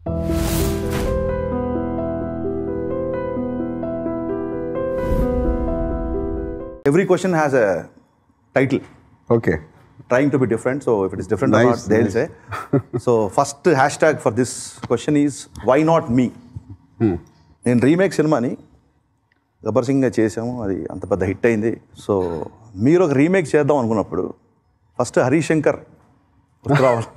Every question has a title. Okay Trying to be different. So if it is different or Nice, not, they'll say. so first hashtag for this question is why not me? నేను remake సినిమాని గబ్బర్ సింగ్ చేసాము అది అంత పెద్ద hit అయింది so మీరు ఒక remake చేద్దాం అనుకున్నప్పుడు ఫస్ట్ హరీష్ శంకర్ గుర్తు రావాలి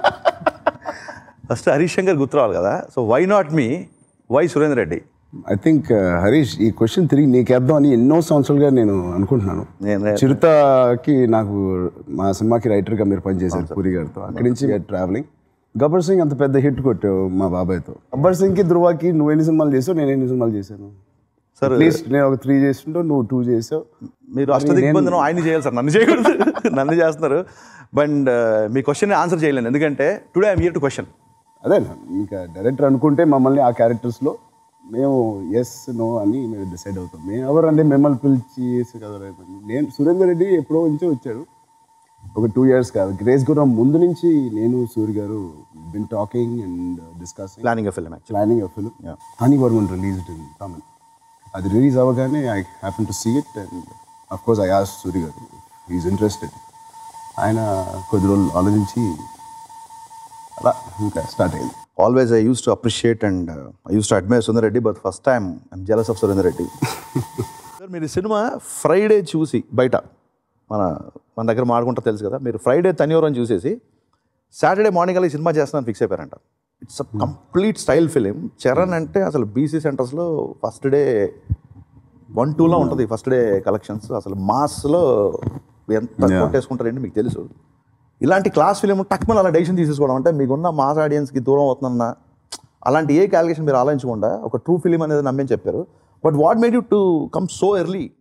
ఫస్ట్ హరీష్ శంకర్ గుర్తు రావాలి కదా so why not me why Surender Reddy I think Harish ఈ క్వశ్చన్ తిరిగి నీకేద్దాం అని ఎన్నో సంవత్సరాలుగా నేను అనుకుంటున్నాను నేను చిరుతకి నాకు మా సినిమాకి రైటర్గా మీరు పనిచేశారు పూరి గారితో అక్కడి నుంచి ట్రావెలింగ్ గబ్బర్ సింగ్ అంత పెద్ద హిట్ కొట్టావు మా బాబాయ్తో గబ్బర్ సింగ్కి ధృవాకి నువ్వు ఎన్ని సినిమాలు చేసావు నేను ఎన్ని సినిమాలు చేశాను సార్ అట్లీస్ట్ నేను ఒక త్రీ చేస్తుంటో నువ్వు టూ చేసావు మీరు అష్టదిగ్బంధనం ఆయన చేయాలి సార్ నన్ను చేయకూడదు నన్ను చేస్తున్నారు బట్ మీ క్వశ్చన్ ఆన్సర్ చేయలేను ఎందుకంటే today I'm here to question అదే ఇంకా డైరెక్టర్ అనుకుంటే మమ్మల్ని ఆ క్యారెక్టర్స్లో మేము ఎస్ నో అని మేము డిసైడ్ అవుతాం మేము ఎవరంటే మిమ్మల్ని పిలిచి చేసి కదా నేను సురేందర్ రెడ్డి ఎప్పుడో నుంచే వచ్చాడు ఒక టూ ఇయర్స్ కాదు గ్రేస్ గురం ముందు నుంచి నేను Surya garu been talking and discussing planning film actual planning of film హనీ వర్మన్ రిలీజ్డ్ ఇన్ తమిళ్ అది రిలీజ్ అవ్వగానే I happen to see it and of course I ask Surya garu is interested ఆయన కొద్ది రోజులు ఆలోచించి అలా ఇంకా స్టార్ట్ అయింది always I use to appreciate and I use to admire Sundar Reddy but first time I'm jealous of Surender Reddy sir మీరు ఈ సినిమా ఫ్రైడే చూసి బయట మన మన దగ్గర మాడుకుంటా తెలుసు కదా మీరు ఫ్రైడే తనియోరం చూసేసి సాటర్డే మార్నింగ్ అలా ఈ సినిమా చేస్తున్నాను ఫిక్స్ అయిపోయారంట it's a complete style film Charan అంటే అసలు బీసీ సెంటర్స్లో ఫస్ట్ డే వన్ టూలో ఉంటుంది ఫస్ట్ డే కలెక్షన్స్ అసలు మాస్లో ఎంత Yeah. కొట్టేసుకుంటారండి మీకు తెలుసు ఇలాంటి క్లాస్ ఫిలిం టక్మన్ అలా డెసిషన్ తీసేసుకోవడం అంటే మీకున్న మాస్ ఆడియన్స్కి దూరం అవుతుందన్న అలాంటి ఏ క్యాలిక్యులేషన్ మీరు ఆలోచించకుండా ఒక ట్రూ ఫిలిం అనేది నమ్మని చెప్పారు but what made you to come so early